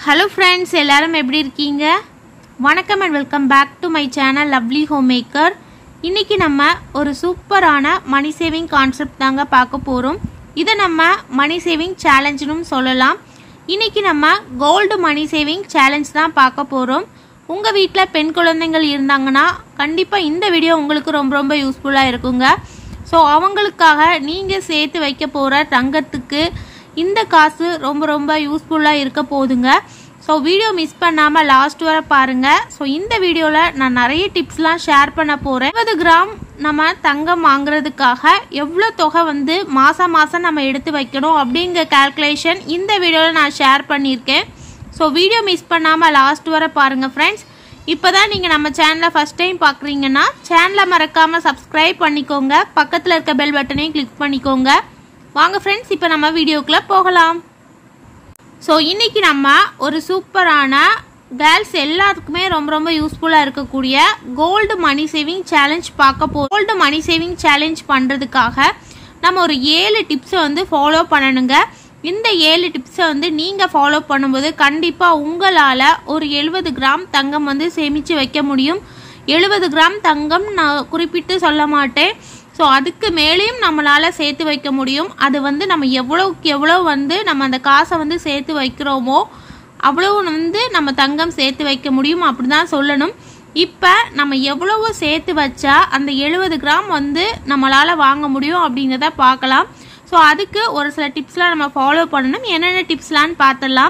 hello friends எல்லாரும் எப்படி இருக்கீங்க வணக்கம் and welcome back to my channel Lovely Home Maker இன்னைக்கு நம்ம ஒரு சூப்பரான மணி சேவிங் கான்செப்ட் தாங்க பார்க்க போகிறோம் இதை நம்ம மணி சேவிங் சேலஞ்சுன்னு சொல்லலாம் இன்னைக்கு நம்ம கோல்டு மணி சேவிங் சேலஞ்ச் தான் பார்க்க போகிறோம் உங்கள் வீட்டில் பெண் குழந்தைகள் இருந்தாங்கன்னா கண்டிப்பாக இந்த வீடியோ உங்களுக்கு ரொம்ப ரொம்ப யூஸ்ஃபுல்லாக இருக்குங்க ஸோ அவங்களுக்காக நீங்கள் சேர்த்து வைக்க போகிற தங்கத்துக்கு இந்த காசு ரொம்ப ரொம்ப யூஸ்ஃபுல்லாக இருக்க போகுதுங்க ஸோ வீடியோ மிஸ் பண்ணாமல் லாஸ்ட் வரை பாருங்கள் ஸோ இந்த வீடியோவில் நான் நிறைய டிப்ஸ்லாம் ஷேர் பண்ண போகிறேன் இருபது கிராம் நம்ம தங்கம் வாங்குறதுக்காக எவ்வளோ தொகை வந்து மாதம் மாதம் நம்ம எடுத்து வைக்கணும் அப்படிங்கிற கால்குலேஷன் இந்த வீடியோவில் நான் ஷேர் பண்ணியிருக்கேன் ஸோ வீடியோ மிஸ் பண்ணாமல் லாஸ்ட் வரை பாருங்கள் ஃப்ரெண்ட்ஸ் இப்போ தான் நீங்கள் நம்ம சேனலை ஃபஸ்ட் டைம் பார்க்குறீங்கன்னா சேனலை மறக்காமல் சப்ஸ்கிரைப் பண்ணிக்கோங்க பக்கத்தில் இருக்க பெல் பட்டனையும் கிளிக் பண்ணிக்கோங்க வாங்க ஃப்ரெண்ட்ஸ் இப்போ நம்ம வீடியோக்குள்ளே போகலாம் ஸோ இன்னைக்கு நம்ம ஒரு சூப்பரான கேர்ள்ஸ் எல்லாத்துக்குமே ரொம்ப ரொம்ப யூஸ்ஃபுல்லாக இருக்கக்கூடிய கோல்டு மணி சேவிங் சேலஞ்ச் பார்க்க போ கோல்டு மணி சேவிங் சேலஞ்ச் பண்ணுறதுக்காக நம்ம ஒரு ஏழு டிப்ஸை வந்து ஃபாலோ பண்ணணுங்க இந்த ஏழு டிப்ஸை வந்து நீங்கள் ஃபாலோ பண்ணும்போது கண்டிப்பாக உங்களால் ஒரு எழுபது கிராம் தங்கம் வந்து சேமித்து வைக்க முடியும் எழுபது கிராம் தங்கம் நான் குறிப்பிட்டு சொல்ல மாட்டேன் ஸோ அதுக்கு மேலேயும் நம்மளால் சேர்த்து வைக்க முடியும் அது வந்து நம்ம எவ்வளோக்கு எவ்வளோ வந்து நம்ம அந்த காசை வந்து சேர்த்து வைக்கிறோமோ அவ்வளோ வந்து நம்ம தங்கம் சேர்த்து வைக்க முடியும் அப்படி தான் சொல்லணும் இப்போ நம்ம எவ்வளவு சேர்த்து வச்சா அந்த எழுபது கிராம் வந்து நம்மளால் வாங்க முடியும் அப்படிங்கிறத பார்க்கலாம் ஸோ அதுக்கு ஒரு சில டிப்ஸ்லாம் நம்ம ஃபாலோ பண்ணணும் என்னென்ன டிப்ஸ்லான்னு பார்த்துடலாம்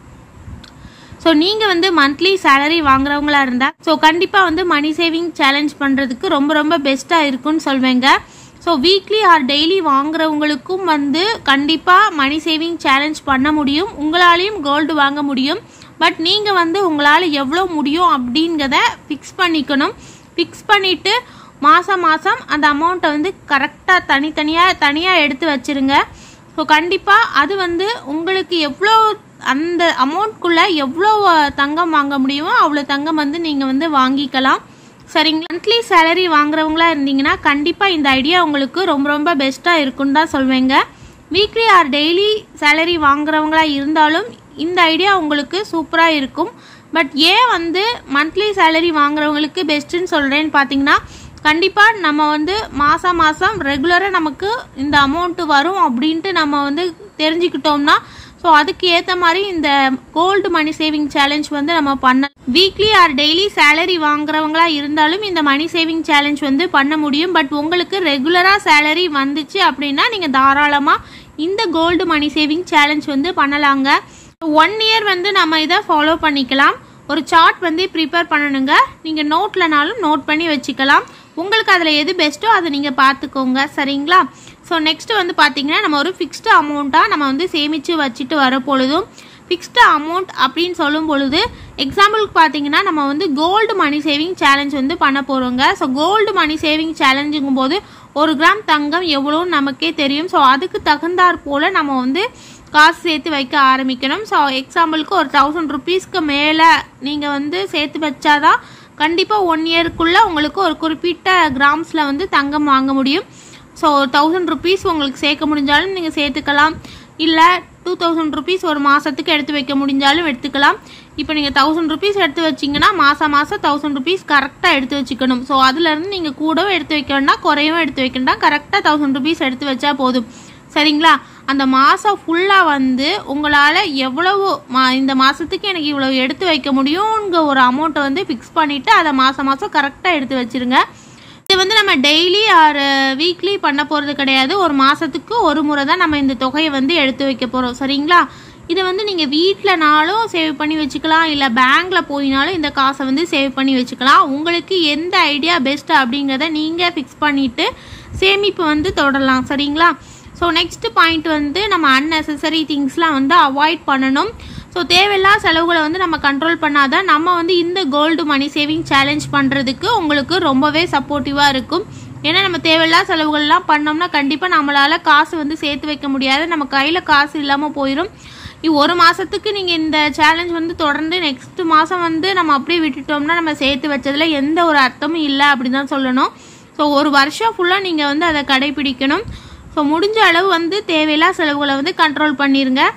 ஸோ நீங்கள் வந்து மந்த்லி சேலரி வாங்குறவங்களா இருந்தால் ஸோ கண்டிப்பாக வந்து மணி சேவிங் சேலஞ்ச் பண்ணுறதுக்கு ரொம்ப ரொம்ப பெஸ்ட்டாக இருக்குன்னு சொல்வேங்க ஸோ வீக்லி ஆர் டெய்லி வாங்குறவங்களுக்கும் வந்து கண்டிப்பாக மணி சேவிங் சேலஞ்ச் பண்ண முடியும் உங்களாலையும் கோல்டு வாங்க முடியும் பட் நீங்கள் வந்து உங்களால் எவ்வளோ முடியும் அப்படிங்கிறத ஃபிக்ஸ் பண்ணிக்கணும் ஃபிக்ஸ் பண்ணிவிட்டு மாதம் மாதம் அந்த அமௌண்ட்டை வந்து கரெக்டாக தனித்தனியாக தனியாக எடுத்து வச்சிருங்க ஸோ கண்டிப்பாக அது வந்து உங்களுக்கு எவ்வளோ அந்த அமௌண்ட்குள்ளே எவ்வளோ தங்கம் வாங்க முடியுமோ அவ்வளோ தங்கம் வந்து நீங்கள் வந்து வாங்கிக்கலாம் சரிங்களா மந்த்லி சேலரி வாங்குறவங்களா இருந்தீங்கன்னா கண்டிப்பாக இந்த ஐடியா உங்களுக்கு ரொம்ப ரொம்ப பெஸ்ட்டாக இருக்குன்னு தான் சொல்வேங்க வீக்லி ஆர் டெய்லி சேலரி வாங்குறவங்களா இருந்தாலும் இந்த ஐடியா உங்களுக்கு சூப்பராக இருக்கும் பட் ஏன் வந்து மந்த்லி சேலரி வாங்குறவங்களுக்கு பெஸ்ட்டுன்னு சொல்கிறேன்னு பார்த்தீங்கன்னா கண்டிப்பாக நம்ம வந்து மாதம் மாதம் ரெகுலராக நமக்கு இந்த அமௌண்ட்டு வரும் அப்படின்ட்டு நம்ம வந்து தெரிஞ்சுக்கிட்டோம்னா ஸோ அதுக்கு ஏற்ற மாதிரி இந்த கோல்டு மணி சேவிங் சேலஞ்ச் வந்து நம்ம பண்ண வீக்லி ஆர் டெய்லி சேலரி வாங்குறவங்களா இருந்தாலும் இந்த மணி சேவிங் சேலஞ்ச் வந்து பண்ண முடியும் பட் உங்களுக்கு ரெகுலராக சேலரி வந்துச்சு அப்படின்னா நீங்கள் தாராளமாக இந்த கோல்டு மணி சேவிங் சேலஞ்ச் வந்து பண்ணலாங்க ஒன் இயர் வந்து நம்ம இதை ஃபாலோ பண்ணிக்கலாம் ஒரு சார்ட் வந்து ப்ரிப்பேர் பண்ணணுங்க நீங்கள் நோட்லனாலும் நோட் பண்ணி வச்சுக்கலாம் உங்களுக்கு அதில் எது பெஸ்ட்டோ அதை நீங்கள் பார்த்துக்கோங்க சரிங்களா ஸோ நெக்ஸ்ட் வந்து பார்த்தீங்கன்னா நம்ம ஒரு ஃபிக்ஸ்டு அமௌண்ட்டாக நம்ம வந்து சேமித்து வச்சுட்டு வர பொழுதும் ஃபிக்ஸ்டு அமௌண்ட் அப்படின்னு சொல்லும் பொழுது எக்ஸாம்பிளுக்கு பார்த்தீங்கன்னா நம்ம வந்து கோல்டு மணி சேவிங் சேலஞ்ச் வந்து பண்ண போகிறோங்க ஸோ கோல்டு மணி சேவிங் சேலஞ்சுங்கும் போது ஒரு கிராம் தங்கம் எவ்வளோன்னு நமக்கே தெரியும் ஸோ அதுக்கு தகுந்தாற் போல் நம்ம வந்து காசு சேர்த்து வைக்க ஆரம்பிக்கணும் ஸோ எக்ஸாம்பிளுக்கு ஒரு தௌசண்ட் ருபீஸ்க்கு மேலே நீங்கள் வந்து சேர்த்து வச்சாதான் கண்டிப்பாக ஒன் இயருக்குள்ளே உங்களுக்கு ஒரு குறிப்பிட்ட கிராம்ஸில் வந்து தங்கம் வாங்க முடியும் ஸோ தௌசண்ட் ருபீஸ் உங்களுக்கு சேர்க்க முடிஞ்சாலும் நீங்கள் சேர்த்துக்கலாம் இல்லை டூ தௌசண்ட் ருபீஸ் ஒரு மாதத்துக்கு எடுத்து வைக்க முடிஞ்சாலும் எடுத்துக்கலாம் இப்போ நீங்கள் தௌசண்ட் ருபீஸ் எடுத்து வச்சிங்கன்னா மாதம் மாதம் தௌசண்ட் ருபீஸ் கரெக்டாக எடுத்து வச்சுக்கணும் ஸோ அதுலேருந்து நீங்கள் கூடவும் எடுத்து வைக்க வேண்டாம் குறையவும் எடுத்து வைக்க வேண்டாம் கரெக்டாக தௌசண்ட் ருபீஸ் எடுத்து வச்சா போதும் சரிங்களா அந்த மாதம் ஃபுல்லாக வந்து உங்களால் எவ்வளவு மா இந்த மாதத்துக்கு எனக்கு இவ்வளோ எடுத்து வைக்க முடியுங்கிற ஒரு அமௌண்ட்டை வந்து ஃபிக்ஸ் பண்ணிவிட்டு அதை மாதம் மாதம் கரெக்டாக எடுத்து வச்சுருங்க இது வந்து நம்ம டெய்லி ஆர் வீக்லி பண்ண போகிறது கிடையாது ஒரு மாதத்துக்கு ஒரு முறை தான் நம்ம இந்த தொகையை வந்து எடுத்து வைக்க போகிறோம் சரிங்களா இதை வந்து நீங்கள் வீட்டிலனாலும் சேவ் பண்ணி வச்சுக்கலாம் இல்லை பேங்க்கில் போயினாலும் இந்த காசை வந்து சேவ் பண்ணி வச்சுக்கலாம் உங்களுக்கு எந்த ஐடியா பெஸ்ட் அப்படிங்கிறத நீங்கள் ஃபிக்ஸ் பண்ணிவிட்டு சேமிப்பு வந்து தொடரலாம் சரிங்களா ஸோ நெக்ஸ்ட் பாயிண்ட் வந்து நம்ம அன்னெசரி திங்ஸ்லாம் வந்து அவாய்ட் பண்ணணும் ஸோ தேவையில்லா செலவுகளை வந்து நம்ம கண்ட்ரோல் பண்ணாதான் நம்ம வந்து இந்த கோல்டு மணி சேவிங் சேலஞ்ச் பண்ணுறதுக்கு உங்களுக்கு ரொம்பவே சப்போர்ட்டிவாக இருக்கும் ஏன்னா நம்ம தேவையில்லா செலவுகள்லாம் பண்ணோம்னா கண்டிப்பாக நம்மளால் காசு வந்து சேர்த்து வைக்க முடியாது நம்ம கையில் காசு இல்லாமல் போயிடும் ஒரு மாதத்துக்கு நீங்கள் இந்த சேலஞ்ச் வந்து தொடர்ந்து நெக்ஸ்ட் மாதம் வந்து நம்ம அப்படியே விட்டுட்டோம்னா நம்ம சேர்த்து வச்சதில் எந்த ஒரு அர்த்தமும் இல்லை அப்படி தான் சொல்லணும் ஸோ ஒரு வருஷம் ஃபுல்லாக நீங்கள் வந்து அதை கடைபிடிக்கணும் ஸோ முடிஞ்ச அளவு வந்து தேவையில்லா செலவுகளை வந்து கண்ட்ரோல் பண்ணிடுங்க ஸோ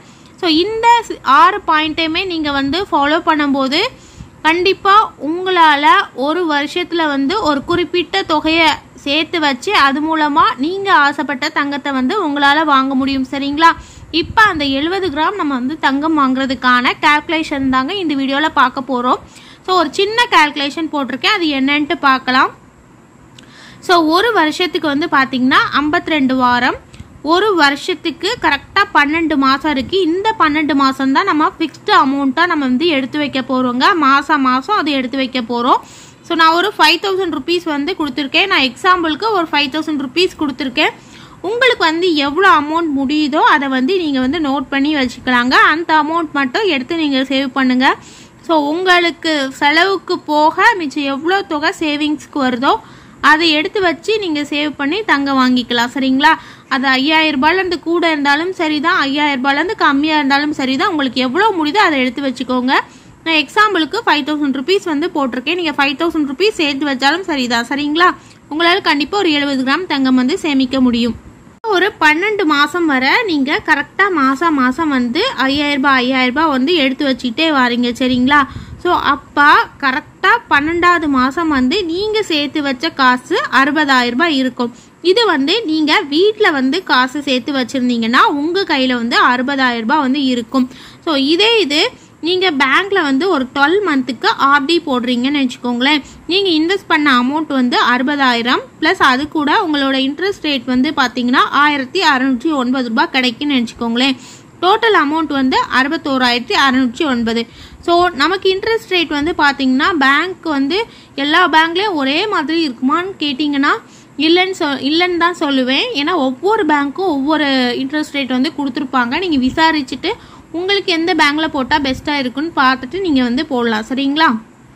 ஸோ இந்த சி- ஆறு பாயிண்ட்டையுமே நீங்கள் வந்து ஃபாலோ பண்ணும்போது கண்டிப்பாக உங்களால் ஒரு வருஷத்தில் வந்து ஒரு குறிப்பிட்ட தொகையை சேர்த்து வச்சு அது மூலமாக நீங்கள் ஆசைப்பட்ட தங்கத்தை வந்து உங்களால் வாங்க முடியும் சரிங்களா இப்போ அந்த எழுபது கிராம் நம்ம வந்து தங்கம் வாங்குறதுக்கான கால்குலேஷன் தாங்க இந்த வீடியோவில் பார்க்க போகிறோம் ஸோ ஒரு சின்ன கால்குலேஷன் போட்டிருக்கேன் அது என்னன்ட்டு பார்க்கலாம் ஸோ ஒரு வருஷத்துக்கு வந்து பார்த்தீங்கன்னா 52 வாரம் ஒரு வருஷத்துக்கு கரெக்டாக பன்னெண்டு மாதம் இருக்குது இந்த பன்னெண்டு மாதம் தான் நம்ம ஃபிக்ஸ்டு அமௌண்ட்டாக நம்ம வந்து எடுத்து வைக்க போகிறோங்க மாதம் மாதம் அதை எடுத்து வைக்க போகிறோம் ஸோ நான் ஒரு ஃபைவ் தௌசண்ட் ருபீஸ் வந்து கொடுத்துருக்கேன் நான் எக்ஸாம்பிளுக்கு ஒரு ஃபைவ் தௌசண்ட் ருபீஸ் கொடுத்துருக்கேன் உங்களுக்கு வந்து எவ்வளோ அமௌண்ட் முடியுதோ அதை வந்து நீங்கள் வந்து நோட் பண்ணி வச்சுக்கலாங்க அந்த அமௌண்ட் மட்டும் எடுத்து நீங்கள் சேவ் பண்ணுங்கள் ஸோ உங்களுக்கு செலவுக்கு போக மிச்சம் எவ்வளோ தொகை சேவிங்ஸ்க்கு வருதோ அதை எடுத்து வச்சு நீங்கள் சேவ் பண்ணி தங்க வாங்கிக்கலாம் சரிங்களா அது ஐயாயிரம் ரூபாயிலேருந்து கூட இருந்தாலும் சரி தான் ஐயாயிரம் ரூபாயிலேருந்து கம்மியாக இருந்தாலும் சரி தான் உங்களுக்கு எவ்வளோ முடியுதோ அதை எடுத்து வச்சுக்கோங்க நான் எக்ஸாம்பிளுக்கு ஃபைவ் தௌசண்ட் ருபீஸ் வந்து போட்டிருக்கேன் நீங்கள் ஃபைவ் தௌசண்ட் ருபீஸ் சேர்த்து வச்சாலும் சரிதான் சரிங்களா உங்களால் கண்டிப்பாக ஒரு எழுபது கிராம் தங்கம் வந்து சேமிக்க முடியும் ஒரு பன்னெண்டு மாதம் வரை நீங்கள் கரெக்டாக மாதம் மாதம் வந்து ஐயாயிரம் ரூபாய் ஐயாயிரம் ரூபாய் வந்து எடுத்து வச்சுக்கிட்டே வாரீங்க சரிங்களா ஸோ அப்போ கரெக்டாக பன்னெண்டாவது மாதம் வந்து நீங்கள் சேர்த்து வச்ச காசு அறுபதாயிரம் ரூபாய் இருக்கும் இது வந்து நீங்கள் வீட்டில் வந்து காசு சேர்த்து வச்சுருந்தீங்கன்னா உங்கள் கையில் வந்து அறுபதாயிரம் ரூபாய் வந்து இருக்கும் ஸோ இதே இது நீங்கள் பேங்க்ல வந்து ஒரு டுவெல் மந்த்துக்கு ஆர்டி போடுறீங்கன்னு வச்சுக்கோங்களேன் நீங்கள் இன்வெஸ்ட் பண்ண அமௌண்ட் வந்து அறுபதாயிரம் ப்ளஸ் அது கூட உங்களோட இன்ட்ரெஸ்ட் ரேட் வந்து பார்த்தீங்கன்னா ஆயிரத்தி அறநூற்றி ஒன்பது ரூபாய் கிடைக்குன்னு வச்சுக்கோங்களேன் டோட்டல் அமௌண்ட் வந்து அறுபத்தோராயிரத்தி அறநூற்றி ஒன்பது ஸோ நமக்கு இன்ட்ரெஸ்ட் ரேட் வந்து பார்த்தீங்கன்னா பேங்க் வந்து எல்லா பேங்க்லேயும் ஒரே மாதிரி இருக்குமான்னு கேட்டிங்கன்னா இல்லைன்னு சொ இல்லைன்னு தான் சொல்லுவேன் ஏன்னா ஒவ்வொரு பேங்க்கும் ஒவ்வொரு இன்ட்ரெஸ்ட் ரேட் வந்து கொடுத்துருப்பாங்க நீங்கள் விசாரிச்சுட்டு உங்களுக்கு எந்த பேங்க்கில் போட்டால் பெஸ்ட்டாக இருக்குன்னு பார்த்துட்டு நீங்கள் வந்து போடலாம் சரிங்களா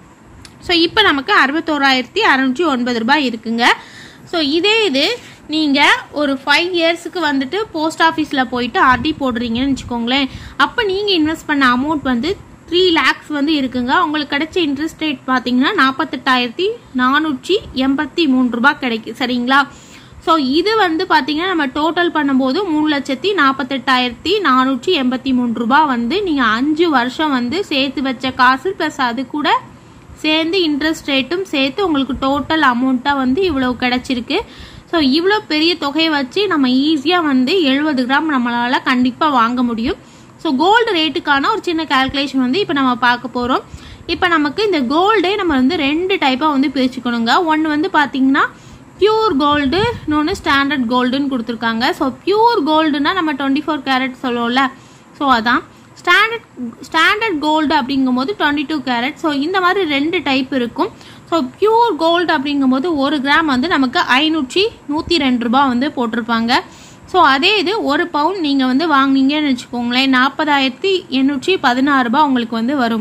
ஸோ இப்போ நமக்கு அறுபத்தோராயிரத்தி அறநூற்றி ஒன்பது ரூபாய் இருக்குங்க ஸோ இதே இது நீங்கள் ஒரு ஃபைவ் இயர்ஸுக்கு வந்துட்டு போஸ்ட் ஆஃபீஸில் போயிட்டு ஆர்டி போடுறீங்கன்னு வச்சுக்கோங்களேன் அப்போ நீங்கள் இன்வெஸ்ட் பண்ண அமௌண்ட் வந்து த்ரீ லேக்ஸ் வந்து இருக்குங்க உங்களுக்கு கிடைச்ச இன்ட்ரெஸ்ட் ரேட் பார்த்தீங்கன்னா நாற்பத்தெட்டாயிரத்தி நானூற்றி எண்பத்தி மூணு ரூபாய் கிடைக்கும் சரிங்களா ஸோ இது வந்து பார்த்தீங்கன்னா நம்ம டோட்டல் பண்ணும்போது மூணு லட்சத்தி நாற்பத்தெட்டாயிரத்தி நானூற்றி எண்பத்தி மூணு ரூபாய் வந்து நீங்கள் அஞ்சு வருஷம் வந்து சேர்த்து வச்ச காசு ப்ளஸ் அது கூட சேர்ந்து இன்ட்ரெஸ்ட் ரேட்டும் சேர்த்து உங்களுக்கு டோட்டல் அமௌண்ட்டாக வந்து இவ்வளோ கிடைச்சிருக்கு ஸோ இவ்வளோ பெரிய தொகையை வச்சு நம்ம ஈஸியாக வந்து எழுபது கிராம் நம்மளால் கண்டிப்பாக வாங்க முடியும் ஸோ கோல்டு ரேட்டுக்கான ஒரு சின்ன கால்குலேஷன் வந்து இப்போ நம்ம பார்க்க போகிறோம் இப்போ நமக்கு இந்த கோல்டே நம்ம வந்து ரெண்டு டைப்பாக வந்து பிரிச்சுக்கணுங்க ஒன்று வந்து பார்த்தீங்கன்னா பியூர் கோல்டு இன்னொன்று ஸ்டாண்டர்ட் கோல்டுன்னு கொடுத்துருக்காங்க ஸோ பியூர் கோல்டுனா நம்ம டுவெண்ட்டி ஃபோர் கேரட் சொல்லுவோம்ல ஸோ அதான் ஸ்டாண்டர்ட் ஸ்டாண்டர்ட் கோல்டு அப்படிங்கும்போது டுவெண்ட்டி டூ கேரட் ஸோ இந்த மாதிரி ரெண்டு டைப் இருக்கும் ஸோ பியூர் கோல்டு அப்படிங்கும்போது ஒரு கிராம் வந்து நமக்கு ஐநூற்றி நூற்றி ரெண்டு ரூபாய் வந்து போட்டிருப்பாங்க ஸோ அதே இது ஒரு பவுன் நீங்கள் வந்து வாங்குனீங்கன்னு வச்சுக்கோங்களேன் நாற்பதாயிரத்தி எண்ணூற்றி பதினாறு ரூபாய் உங்களுக்கு வந்து வரும்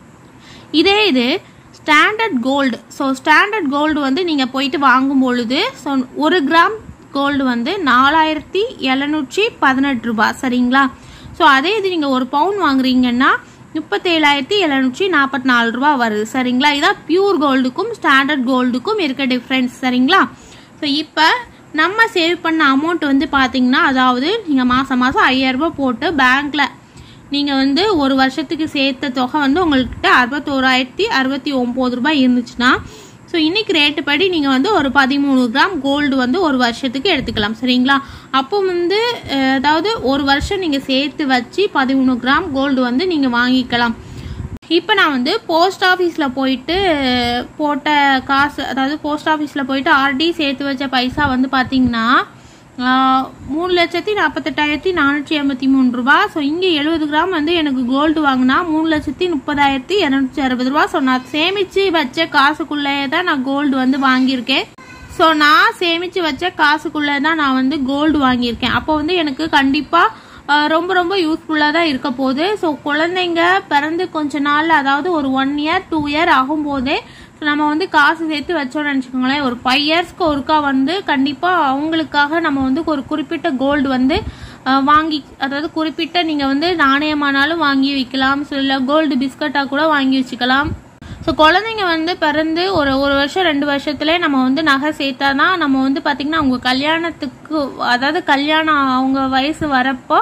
இதே இது standard gold so standard gold வந்து நீங்கள் போயிட்டு வாங்கும் பொழுது ஸோ ஒரு கிராம் கோல்டு வந்து நாலாயிரத்தி எழுநூற்றி பதினெட்டு ரூபாய் சரிங்களா ஸோ அதே இது நீங்கள் ஒரு பவுன் வாங்குறீங்கன்னா முப்பத்தேழாயிரத்தி எழுநூற்றி நாற்பத்தி நாலு ரூபா வருது சரிங்களா இதான் பியூர் கோல்டுக்கும் ஸ்டாண்டர்ட் கோல்டுக்கும் இருக்க டிஃப்ரென்ஸ் சரிங்களா ஸோ இப்போ நம்ம சேவ் பண்ண அமௌண்ட் வந்து பார்த்தீங்கன்னா அதாவது நீங்கள் மாதம் மாதம் ஐயாயிரம் ரூபாய் போட்டு பேங்க்கில் நீங்கள் வந்து ஒரு வருஷத்துக்கு சேர்த்த தொகை வந்து உங்கள்கிட்ட அறுபத்தோராயிரத்தி அறுபத்தி ஒம்பது ரூபாய் இருந்துச்சுன்னா ஸோ இன்னைக்கு ரேட்டு படி நீங்கள் வந்து ஒரு பதிமூணு கிராம் கோல்டு வந்து ஒரு வருஷத்துக்கு எடுத்துக்கலாம் சரிங்களா அப்போ வந்து அஹ், அதாவது ஒரு வருஷம் நீங்கள் சேர்த்து வச்சு பதிமூணு கிராம் கோல்டு வந்து நீங்கள் வாங்கிக்கலாம் இப்போ நான் வந்து போஸ்ட் ஆஃபீஸில் போயிட்டு அஹ், போட்ட காசு அதாவது போஸ்ட் ஆஃபீஸில் போயிட்டு ஆர்டி சேர்த்து வச்ச பைசா வந்து பார்த்தீங்கன்னா ஆஹ், மூணு லட்சத்தி நாற்பத்தெட்டாயிரத்தி நானூற்றி எண்பத்தி மூணு ரூபா ஸோ இங்கே எழுபது கிராம் வந்து எனக்கு கோல்டு வாங்கினா மூணு லட்சத்தி முப்பதாயிரத்தி இரநூத்தி அறுபது ரூபா ஸோ நான் சேமித்து வச்ச காசுக்குள்ளேயே தான் நான் கோல்டு வந்து வாங்கியிருக்கேன் ஸோ நான் சேமித்து வச்ச காசுக்குள்ளே தான் நான் வந்து கோல்டு வாங்கியிருக்கேன் அப்போ வந்து எனக்கு கண்டிப்பாக ரொம்ப ரொம்ப யூஸ்ஃபுல்லாக தான் இருக்க போகுது ஸோ குழந்தைங்க பிறந்து கொஞ்ச நாள் அதாவது ஒரு ஒன் இயர் டூ இயர் ஆகும்போதே ஸோ நம்ம வந்து காசு சேர்த்து வச்சோம்னு நினச்சிக்கோங்களேன் ஒரு ஃபைவ் இயர்ஸ்க்கு ஒருக்கா வந்து கண்டிப்பாக அவங்களுக்காக நம்ம வந்து ஒரு குறிப்பிட்ட கோல்டு வந்து அஹ், வாங்கி அதாவது குறிப்பிட்ட நீங்கள் வந்து நாணயமானாலும் வாங்கி வைக்கலாம் ஸோ இல்லை கோல்டு பிஸ்கட்டாக கூட வாங்கி வச்சுக்கலாம் ஸோ குழந்தைங்க வந்து பிறந்து ஒரு ஒரு வருஷம் ரெண்டு வருஷத்துலேயே நம்ம வந்து நகை சேர்த்தா நம்ம வந்து பார்த்திங்கன்னா அவங்க கல்யாணத்துக்கு அதாவது கல்யாணம் அவங்க வயசு வரப்போ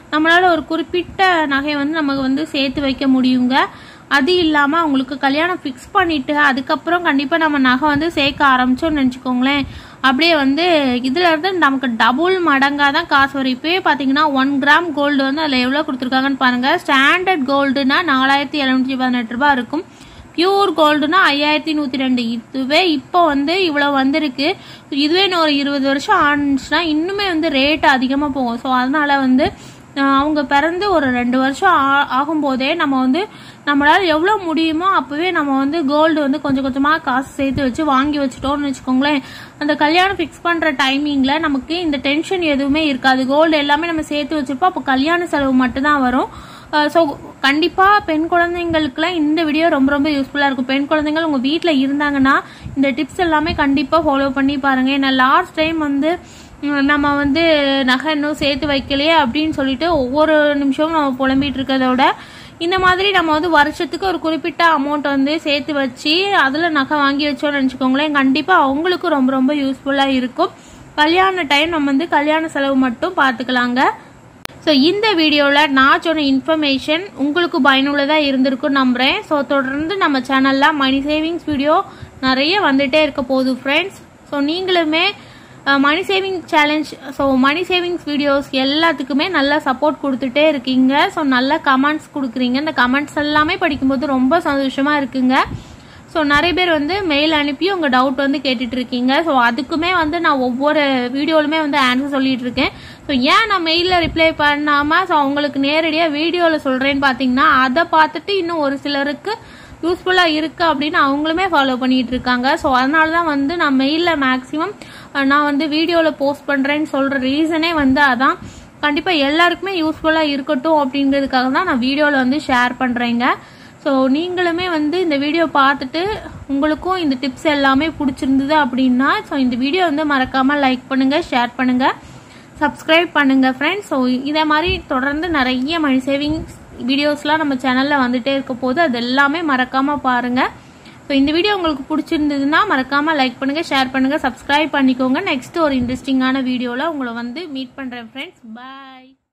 நம்மளால் ஒரு குறிப்பிட்ட நகையை வந்து நமக்கு வந்து சேர்த்து வைக்க முடியுங்க அது இல்லாமல் அவங்களுக்கு கல்யாணம் ஃபிக்ஸ் பண்ணிவிட்டு அதுக்கப்புறம் கண்டிப்பாக நம்ம நகை வந்து சேர்க்க ஆரம்பிச்சோம்னு நினச்சிக்கோங்களேன் அப்படியே வந்து இதில் இருந்து நமக்கு டபுள் மடங்காக தான் காசு வரும் இப்போயே பார்த்தீங்கன்னா ஒன் கிராம் கோல்டு வந்து அதில் எவ்வளோ கொடுத்துருக்காங்கன்னு பாருங்கள் ஸ்டாண்டர்ட் கோல்டுனா நாலாயிரத்தி எழுநூற்றி பதினெட்டு ரூபா இருக்கும் பியூர் கோல்டுனா ஐயாயிரத்தி நூற்றி ரெண்டு இதுவே இப்போ வந்து இவ்வளோ வந்திருக்கு இதுவே இன்னும் ஒரு இருபது வருஷம் ஆனிச்சுன்னா இன்னுமே வந்து ரேட் அதிகமாக போகும் ஸோ அதனால வந்து அஹ், அவங்க பிறந்து ஒரு ரெண்டு வருஷம் ஆ- ஆகும்போதே நம்ம வந்து நம்மளால எவ்வளோ முடியுமோ அப்போவே நம்ம வந்து கோல்டு வந்து கொஞ்சம் கொஞ்சமாக காசு சேர்த்து வச்சு வாங்கி வச்சுட்டோம்னு வச்சுக்கோங்களேன் அந்த கல்யாணம் ஃபிக்ஸ் பண்ணுற டைமிங்கில் நமக்கு இந்த டென்ஷன் எதுவுமே இருக்காது கோல்டு எல்லாமே நம்ம சேர்த்து வச்சிருப்போம் அப்போ கல்யாண செலவு மட்டும்தான் வரும் ஸோ கண்டிப்பாக பெண் குழந்தைங்களுக்குலாம் இந்த வீடியோ ரொம்ப ரொம்ப யூஸ்ஃபுல்லாக இருக்கும் பெண் குழந்தைங்கள் உங்கள் வீட்டில் இருந்தாங்கன்னா இந்த டிப்ஸ் எல்லாமே கண்டிப்பாக ஃபாலோ பண்ணி பாருங்கள் ஏன்னா லாஸ்ட் டைம் வந்து உம், நம்ம வந்து நகை இன்னும் சேர்த்து வைக்கலையே அப்படின்னு சொல்லிட்டு ஒவ்வொரு நிமிஷமும் நம்ம புலம்பிட்டு இருக்கிறத விட இந்த மாதிரி நம்ம வந்து வருஷத்துக்கு ஒரு குறிப்பிட்ட அமௌண்ட் வந்து சேர்த்து வச்சு அதில் நகை வாங்கி வச்சோம்னு நினச்சிக்கோங்களேன் கண்டிப்பாக அவங்களுக்கும் ரொம்ப ரொம்ப யூஸ்ஃபுல்லாக இருக்கும் கல்யாண டைம் நம்ம வந்து கல்யாண செலவு மட்டும் பார்த்துக்கலாங்க ஸோ இந்த வீடியோவில் நான் சொன்ன இன்ஃபர்மேஷன் உங்களுக்கு பயனுள்ளதாக இருந்திருக்கும் நம்புகிறேன் ஸோ தொடர்ந்து நம்ம சேனலில் மணி சேவிங்ஸ் வீடியோ நிறைய வந்துட்டே இருக்க போகுது ஃப்ரெண்ட்ஸ் ஸோ நீங்களுமே money saving challenge so money savings videos எல்லாத்துக்குமே நல்லா சப்போர்ட் கொடுத்துட்டே இருக்கீங்க ஸோ நல்ல கமெண்ட்ஸ் கொடுக்குறீங்க இந்த கமெண்ட்ஸ் எல்லாமே படிக்கும்போது ரொம்ப சந்தோஷமாக இருக்குங்க ஸோ நிறைய பேர் வந்து மெயில் அனுப்பி உங்கள் டவுட் வந்து கேட்டுட்டு இருக்கீங்க ஸோ அதுக்குமே வந்து நான் ஒவ்வொரு வீடியோலுமே வந்து ஆன்சர் சொல்லிட்டு இருக்கேன் ஸோ ஏன் நான் மெயிலில் ரிப்ளை பண்ணாமல் ஸோ அவங்களுக்கு நேரடியாக வீடியோவில் சொல்கிறேன்னு பார்த்தீங்கன்னா அதை பார்த்துட்டு இன்னும் ஒரு சிலருக்கு யூஸ்ஃபுல்லாக இருக்கு அப்படின்னு அவங்களுமே ஃபாலோ பண்ணிட்டு இருக்காங்க ஸோ அதனால தான் வந்து நான் மெயிலில் மேக்ஸிமம் நான் வந்து வீடியோவில் போஸ்ட் பண்ணுறேன்னு சொல்கிற ரீசனே வந்து அதான் கண்டிப்பாக எல்லாருக்குமே யூஸ்ஃபுல்லாக இருக்கட்டும் அப்படிங்கிறதுக்காக தான் நான் வீடியோவில் வந்து ஷேர் பண்ணுறேங்க ஸோ நீங்களுமே வந்து இந்த வீடியோ பார்த்துட்டு உங்களுக்கும் இந்த டிப்ஸ் எல்லாமே பிடிச்சிருந்தது அப்படின்னா ஸோ இந்த வீடியோ வந்து மறக்காமல் லைக் பண்ணுங்கள் ஷேர் பண்ணுங்கள் சப்ஸ்கிரைப் பண்ணுங்கள் ஃப்ரெண்ட்ஸ் ஸோ இதே மாதிரி தொடர்ந்து நிறைய மணி சேவிங்ஸ் வீடியோஸ்லாம் நம்ம சேனலில் வந்துட்டே இருக்க போது அது எல்லாமே மறக்காமல் பாருங்கள் ஸோ இந்த வீடியோ உங்களுக்கு பிடிச்சிருந்ததுன்னா மறக்காமல் லைக் பண்ணுங்கள் ஷேர் பண்ணுங்கள் சப்ஸ்கிரைப் பண்ணிக்கோங்க நெக்ஸ்ட் ஒரு இன்ட்ரெஸ்டிங்கான வீடியோவில் உங்களை வந்து மீட் பண்ணுறேன் ஃப்ரெண்ட்ஸ் பாய்